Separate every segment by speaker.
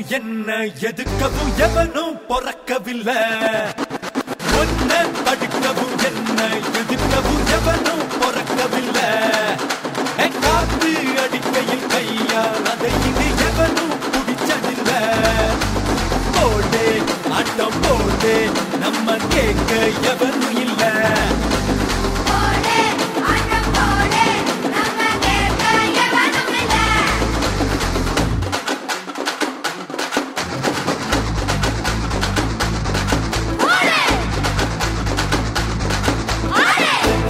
Speaker 1: என்ன எதுக்கவும் எவனும் பொறக்கவில்லை ஒன்ன தடுக்கவும் என்ன எதுக்கவும் எவனும் பொறக்கவில்லை ஏ, காத்து அடிக்கையில் கையால் அதை இனி எவனும் பிடிச்சதில்லை போடு ஆட்டம் போடு நம்ம கேட்க எவனும் இல்லை
Speaker 2: போடு ஆட்டம் போடு நம்ம கேட்க எவனும் இல்ல போடு ஆடு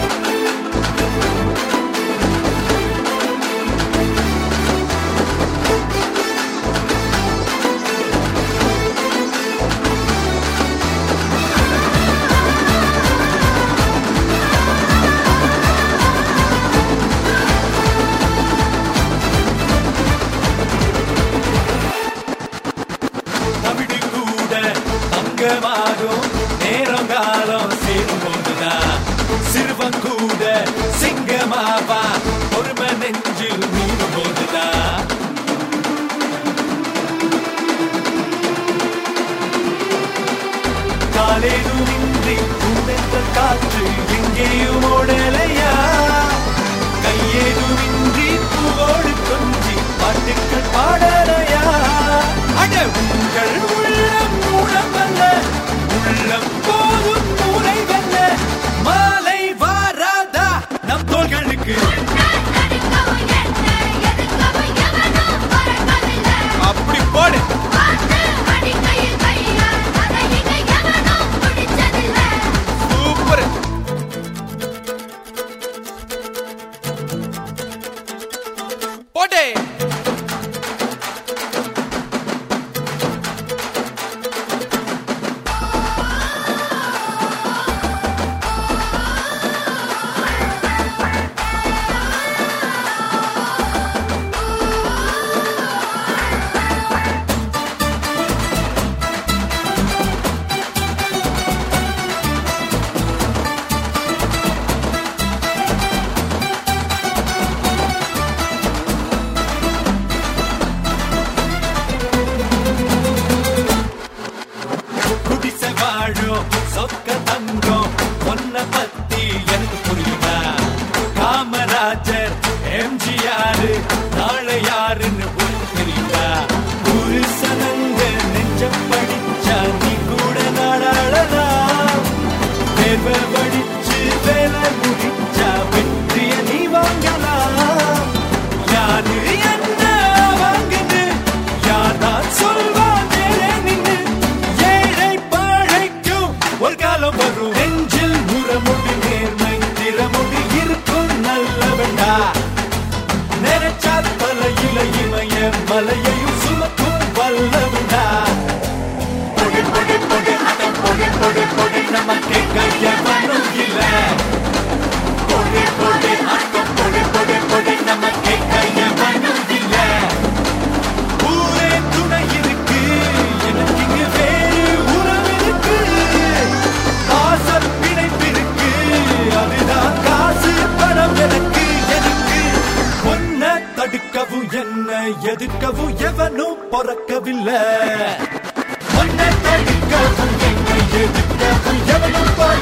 Speaker 1: தமிழ் கூட தங்கமாகும் நேரம் காலம் சேரும்போதுதான் சிறுவன் கூட சிங்கமாவா பொறுமை நெஞ்சில் மீறும் போதுதான் காலேதுமின்றி பூவென்ற காற்று எங்கேயும் ஓடலையா கையேதுமின்றி பூவோடு கொஞ்சி பாட்டுக்கள் பாடலையா அட உங்கள் உள்ளம் மூலமல்ல உள்ளம் போதும் உறைவல்ல மாலை வாராதா நம் தோள்களுக்கு
Speaker 2: நடிக்கவும் என்ன எதுக்கவும் எவனும் பொறக்கவில்லை
Speaker 1: அப்படி போடு
Speaker 2: காத்து அடிக்கையில் கையால் அதை இனி எவனும் பிடிச்சதில்லை
Speaker 1: சூப்பர் போட்டே குடிசை வாழும் சொக்க தங்கம் ஒன்ன பத்தி எனக்கு புரியுதா காமராஜர் எம்ஜிஆர் நாளை யாருன்னு உனக்கு தெரியுதா ஒரு சனங்க நெஞ்சம் படிச்சா நீ கூட நாடாளலாம் தேர்வை படிச்சு வேலை முடிச்சா வெற்றிய நீ வாங்கலாம் யாரு என்ன வாங்குது யார்தான் சொல்வா மேலே நின்னு ஏழை பாழைக்கும் ஒரு காலம் வரும் நெஞ்சில் முறமுடி நேர்மை திறமுடி இருக்கும் நல்லவண்டா நினைச்சா தலையில இமய மலையையும் சுமக்கும் வல்லவண்டா பொடி பொடி பொடி அடம் பொடி பொடி பொடி நமக்கு கையவனும் இல்ல பொடி பொடி அடம் பொடி பொடி பொடி நமக்கு கையவனும் இல்ல ஊரே துணை இருக்கு எனக்கு இங்கு வேறு உறவு இருக்கு ஆசல் பிணைப்பு இருக்கு அதுதான் காசு பணம் எனக்கு எனக்கு ஒன்ன தடுக்கவும் என்ன எதிர்க்கவும் எவனும் பொறக்கவில்லை ஒன்ன தடுக்கவும் என்ன எதிர்க்கவும் எவனும் பொறக்கவில்லை